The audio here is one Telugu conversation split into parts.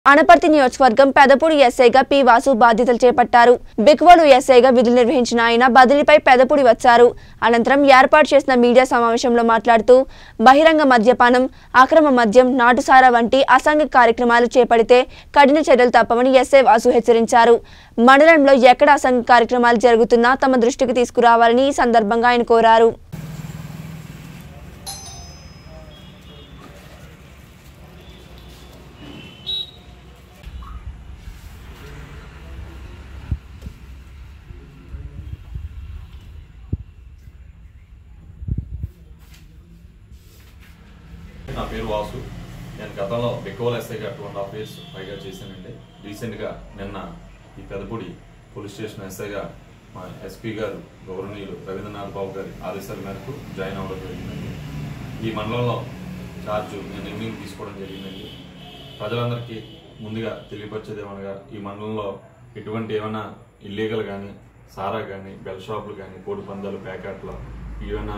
అనపర్తి నియోజకవర్గం పెదపూడి ఎస్ఐగా పి వాసు బాధ్యతలు చేపట్టారు బిక్వోలు ఎస్ఐగా విధులు నిర్వహించిన ఆయన బదిలీపై పెదపూడి వచ్చారు అనంతరం ఏర్పాటు చేసిన మీడియా సమావేశంలో మాట్లాడుతూ బహిరంగ మద్యపానం అక్రమ మద్యం నాటుసారా వంటి అసాంఘిక కార్యక్రమాలు చేపడితే కఠిన చర్యలు తప్పవని ఎస్ఐ వాసు హెచ్చరించారు మండలంలో ఎక్కడ అసాంఘిక కార్యక్రమాలు జరుగుతున్నా తమ దృష్టికి తీసుకురావాలని ఈ సందర్భంగా ఆయన కోరారు నా పేరు వాసు నేను గతంలో బికోల్ ఎస్ఐగా టూ అండ్ హాఫ్ ఇయర్స్ పైగా చేశానండి రీసెంట్గా నిన్న ఈ పెదపూడి పోలీస్ స్టేషన్ ఎస్ఐగా మా ఎస్పీ గారు గౌరవనీయులు రవీంద్రనాథ్ బాబు గారి ఆదేశాల మేరకు జాయిన్ అవ్వడం జరిగిందండి ఈ మండలంలో ఛార్జ్ నేను ఈవినింగ్ తీసుకోవడం జరిగిందండి ప్రజలందరికీ ముందుగా తెలియపరిచేది ఏమనగా ఈ మండలంలో ఎటువంటి ఏమైనా ఇల్లీగల్ కానీ సారా కానీ బెల్ షాపులు కానీ కోడి పందాలు ప్యాకెట్లు ఏమైనా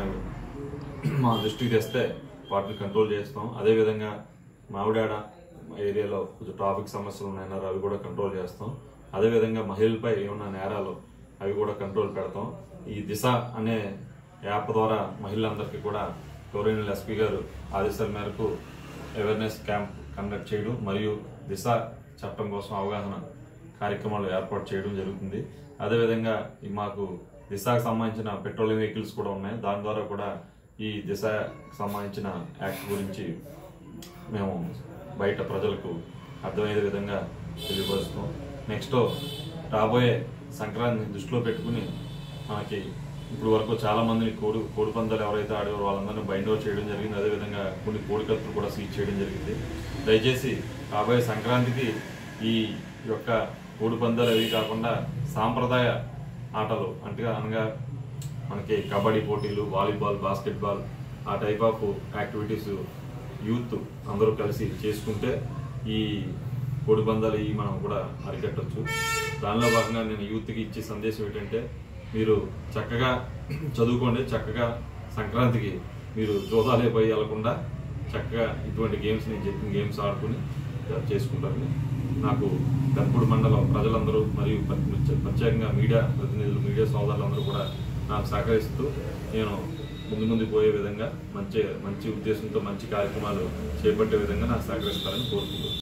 మా దృష్టికి తెస్తే వాటిని కంట్రోల్ చేస్తాం అదేవిధంగా మామిడాడ ఏరియాలో కొంచెం ట్రాఫిక్ సమస్యలు ఉన్నాయన్నారు అవి కూడా కంట్రోల్ చేస్తాం అదేవిధంగా మహిళలపై ఏమన్నా నేరాలు అవి కూడా కంట్రోల్ పెడతాం ఈ దిశ అనే యాప్ ద్వారా మహిళలందరికీ కూడా గౌరవనీయులు ఎస్పీ గారు ఆదేశాల మేరకు అవేర్నెస్ క్యాంప్ కండక్ట్ చేయడం మరియు దిశ చట్టం కోసం అవగాహన కార్యక్రమాలు ఏర్పాటు చేయడం జరుగుతుంది అదేవిధంగా ఈ మాకు దిశకు సంబంధించిన పెట్రోలియం వెహికల్స్ కూడా ఉన్నాయి దాని ద్వారా కూడా ఈ దిశకు సంబంధించిన యాక్ట్ గురించి మేము బయట ప్రజలకు అర్థమయ్యే విధంగా తెలియపరుస్తాం నెక్స్ట్ రాబోయే సంక్రాంతిని దృష్టిలో పెట్టుకుని మనకి ఇప్పుడు వరకు చాలా మందిని కోడి కోడి పందాలు ఎవరైతే ఆడేవారో వాళ్ళందరినీ బైండ్ అవుట్ చేయడం జరిగింది అదేవిధంగా కొన్ని కోడి కత్తులు కూడా సీజ్ చేయడం జరిగింది దయచేసి రాబోయే సంక్రాంతికి ఈ యొక్క కోడి పందాలు అవి కాకుండా సాంప్రదాయ ఆటలు అంటే అనగా మనకి కబడ్డీ పోటీలు వాలీబాల్ బాస్కెట్బాల్ ఆ టైప్ ఆఫ్ యాక్టివిటీస్ యూత్ అందరూ కలిసి చేసుకుంటే ఈ కోడి పందాలు ఇవి మనం కూడా అరికట్టచ్చు దానిలో భాగంగా నేను యూత్కి ఇచ్చే సందేశం ఏంటంటే మీరు చక్కగా చదువుకోండి చక్కగా సంక్రాంతికి మీరు జోదాలే పోయి వెళ్లకుండా చక్కగా ఇటువంటి గేమ్స్ నేను చెప్పిన గేమ్స్ ఆడుకుని చేసుకుంటారని నాకు పెద్దపూడి మండలం ప్రజలందరూ మరియు ప్రత్యేక- ప్రత్యేకంగా మీడియా ప్రతినిధులు మీడియా సోదరులందరూ కూడా నాకు సహకరిస్తూ నేను ముందు ముందు పోయే విధంగా మంచి మంచి ఉద్దేశంతో మంచి కార్యక్రమాలు చేపట్టే విధంగా నాకు సహకరిస్తారని కోరుకుంటున్నాను